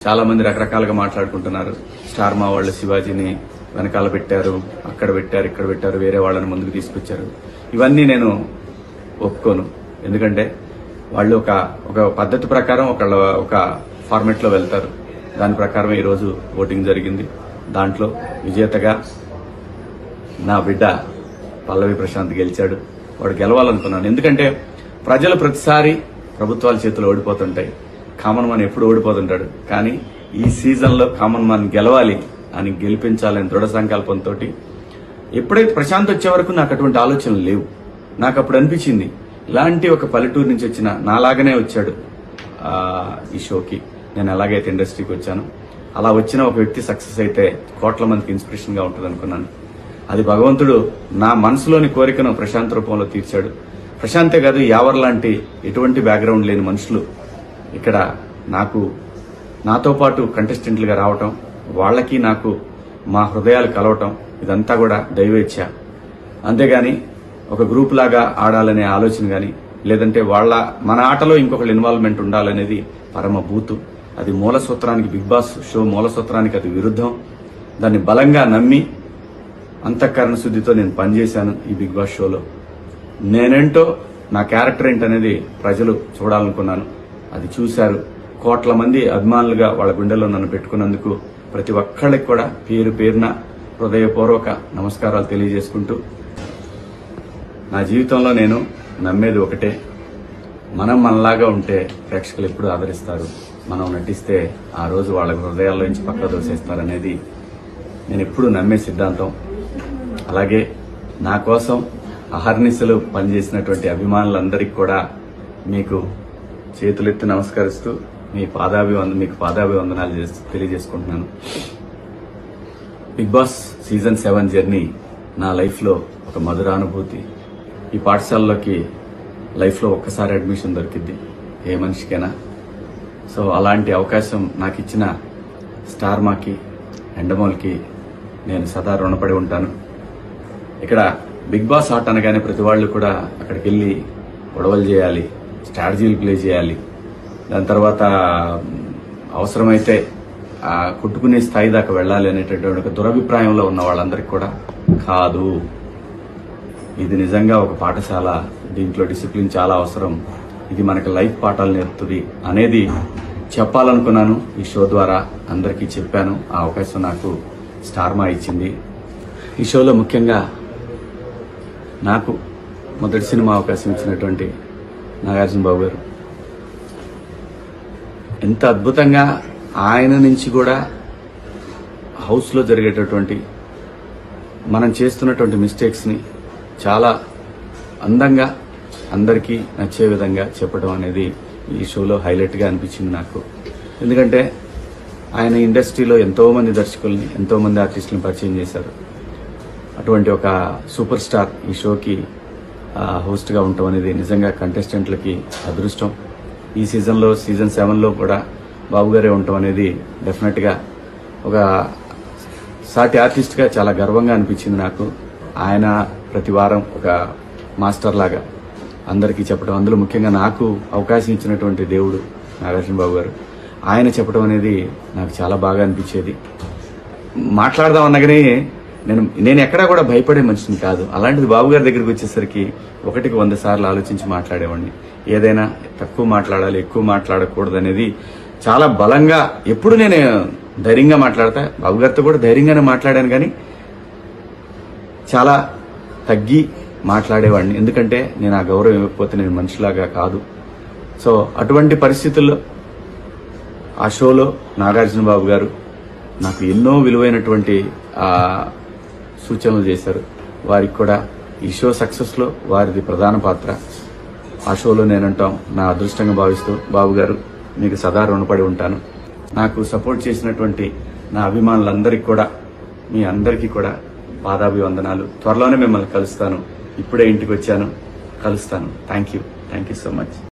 చాలా మంది రకరకాలుగా మాట్లాడుకుంటున్నారు స్టార్ మా వాళ్ళు శివాజీని వెనకాల పెట్టారు అక్కడ పెట్టారు ఇక్కడ పెట్టారు వేరే వాళ్ళని ముందుకు తీసుకొచ్చారు ఇవన్నీ నేను ఒప్పుకోను ఎందుకంటే వాళ్ళు ఒక ఒక పద్ధతి ప్రకారం ఒక ఒక ఫార్మెట్ లో వెళ్తారు దాని ప్రకారం ఈ రోజు ఓటింగ్ జరిగింది దాంట్లో విజేతగా నా బిడ్డ పల్లవి ప్రశాంత్ గెలిచాడు వాడు గెలవాలనుకున్నాను ఎందుకంటే ప్రజలు ప్రతిసారి ప్రభుత్వాల చేతిలో ఓడిపోతుంటాయి కామన్ మ్యాన్ ఎప్పుడు ఓడిపోతుంటాడు కానీ ఈ సీజన్ లో కామన్ మ్యాన్ గెలవాలి అని గెలిపించాలని దృఢ సంకల్పంతో ఎప్పుడైతే ప్రశాంత్ వచ్చే వరకు నాకు అటువంటి ఆలోచనలు లేవు నాకు అప్పుడు అనిపించింది ఇలాంటి ఒక పల్లెటూరు నుంచి వచ్చిన నాలాగానే వచ్చాడు ఆ, ఈ షోకి నేను ఎలాగైతే ఇండస్ట్రీకి వచ్చాను అలా వచ్చిన ఒక వ్యక్తి సక్సెస్ అయితే కోట్ల మందికి ఇన్స్పిరేషన్ గా ఉంటుంది అనుకున్నాను అది భగవంతుడు నా మనసులోని కోరికను ప్రశాంత్ రూపంలో తీర్చాడు ప్రశాంతే కాదు యావర్ లాంటి ఎటువంటి బ్యాక్గ్రౌండ్ లేని మనుషులు ఇక్కడ నాకు నాతో పాటు కంటెస్టెంట్లుగా రావటం వాళ్ళకి నాకు మా హృదయాలు కలవటం ఇదంతా కూడా దైవేచ్ఛ అంతేగాని ఒక గ్రూప్ లాగా ఆడాలనే ఆలోచన గాని లేదంటే వాళ్ళ మన ఆటలో ఇంకొకళ్ళ ఇన్వాల్వ్మెంట్ ఉండాలనేది పరమ బూతు అది మూల సూత్రానికి బిగ్ బాస్ షో మూల సూత్రానికి అది విరుద్ధం దాన్ని బలంగా నమ్మి అంతఃకరణ శుద్ధితో నేను పనిచేశాను ఈ బిగ్ బాస్ షోలో నేనేంటో నా క్యారెక్టర్ ఏంటనేది ప్రజలు చూడాలనుకున్నాను అది చూశారు కోట్ల మంది అభిమానులుగా వాళ్ళ గుండెల్లో నన్ను పెట్టుకున్నందుకు ప్రతి ఒక్కళ్ళకి కూడా పేరు పేరున హృదయపూర్వక నమస్కారాలు తెలియజేసుకుంటూ నా జీవితంలో నేను నమ్మేది ఒకటే మనం మనలాగా ఉంటే ప్రేక్షకులు ఎప్పుడు ఆదరిస్తారు మనం నటిస్తే ఆ రోజు వాళ్ళ హృదయాల్లో నుంచి పక్క దోసేస్తారనేది నేను ఎప్పుడు నమ్మే సిద్ధాంతం అలాగే నా కోసం అహర్నిశలు పనిచేసినటువంటి అభిమానులందరికీ కూడా మీకు చేతులెత్తి నమస్కరిస్తూ మీ పాదాభివంద మీకు పాదాభివందనాలు చేస్- తెలియజేసుకుంటున్నాను Bigg Boss season seven journey నా లైఫ్లో ఒక మధుర అనుభూతి ఈ పాఠశాలలోకి లైఫ్లో ఒక్కసారి అడ్మిషన్ దొరికింది ఏ మనిషికైనా సో అలాంటి అవకాశం నాకు ఇచ్చిన స్టార్ మాకి ఎండమోల్కి నేను సదా రుణపడి ఉంటాను ఇక్కడ బిగ్ బాస్ ఆట అనగానే ప్రతి వాళ్ళు కూడా అక్కడికి వెళ్ళి గొడవలు చేయాలి స్ట్రాటజీలు ప్లే చేయాలి దాని తర్వాత మ్, అవసరమైతే ఆ కొట్టుకునే స్థాయి దాకా వెళ్ళాలి అనేటటువంటి ఒక దురభిప్రాయంలో ఉన్న వాళ్ళందరికీ కూడా కాదు ఇది నిజంగా ఒక పాఠశాల దీంట్లో డిసిప్లిన్ చాలా అవసరం ఇది మనకి లైఫ్ పాఠాలు నేర్పుతుంది అనేది చెప్పాలనుకున్నాను ఈ షో ద్వారా అందరికీ చెప్పాను ఆ అవకాశం నాకు స్టార్ మా ఇచ్చింది ఈ షోలో ముఖ్యంగా నాకు మొదటి సినిమా అవకాశం ఇచ్చినటువంటి నాగార్జున బాబు గారు ఎంత అద్భుతంగా ఆయన నుంచి కూడా హౌస్లో జరిగేటటువంటి మనం చేస్తున్నటువంటి మిస్టేక్స్ని చాలా అందంగా అందరికీ నచ్చే విధంగా చెప్పడం అనేది ఈ షోలో హైలైట్గా అనిపించింది నాకు ఎందుకంటే ఆయన ఇండస్ట్రీలో ఎంతో మంది దర్శకుల్ని ఎంతో మంది ఆర్టిస్టులను పరిచయం చేశారు అటువంటి ఒక సూపర్ స్టార్ ఈ షోకి ఆ, హోస్ట్గా ఉండటం అనేది నిజంగా కంటెస్టెంట్లకి అదృష్టం ఈ సీజన్లో సీజన్ సెవెన్లో కూడా బాబు గారే ఉండటం అనేది డెఫినెట్గా ఒక సాటి ఆర్టిస్ట్గా చాలా గర్వంగా అనిపించింది నాకు ఆయన ప్రతి వారం ఒక మాస్టర్ లాగా అందరికీ చెప్పడం అందులో ముఖ్యంగా నాకు అవకాశం ఇచ్చినటువంటి దేవుడు నాగార్జున బాబు గారు ఆయన చెప్పడం అనేది నాకు చాలా బాగా అనిపించేది మాట్లాడదాం అనగానే నేను నేను ఎక్కడా కూడా భయపడే మనిషిని కాదు అలాంటిది బాబు గారి దగ్గరికి వచ్చేసరికి ఒకటికి వంద సార్లు ఆలోచించి మాట్లాడేవాడిని ఏదైనా తక్కువ మాట్లాడాలి ఎక్కువ మాట్లాడకూడదు అనేది చాలా బలంగా ఎప్పుడు నేను ధైర్యంగా మాట్లాడతా బాబు గారితో కూడా ధైర్యంగానే మాట్లాడాను కానీ చాలా తగ్గి మాట్లాడేవాడిని ఎందుకంటే నేను ఆ గౌరవం ఇవ్వకపోతే నేను మనిషిలాగా కాదు సో అటువంటి పరిస్థితుల్లో ఆ షోలో నాగార్జున బాబు గారు నాకు ఎన్నో విలువైనటువంటి ఆ, సూచనలు చేశారు వారికి కూడా ఈ షో సక్సెస్లో వారిది ప్రధాన పాత్ర ఆ షోలో నేనంటాం నా అదృష్టంగా భావిస్తూ బాబు గారు మీకు సదా రుణపడి ఉంటాను నాకు సపోర్ట్ చేసినటువంటి నా అభిమానులందరికీ కూడా మీ అందరికీ కూడా పాదాభివందనాలు త్వరలోనే మిమ్మల్ని కలుస్తాను ఇప్పుడే ఇంటికి వచ్చాను కలుస్తాను thank you thank you so much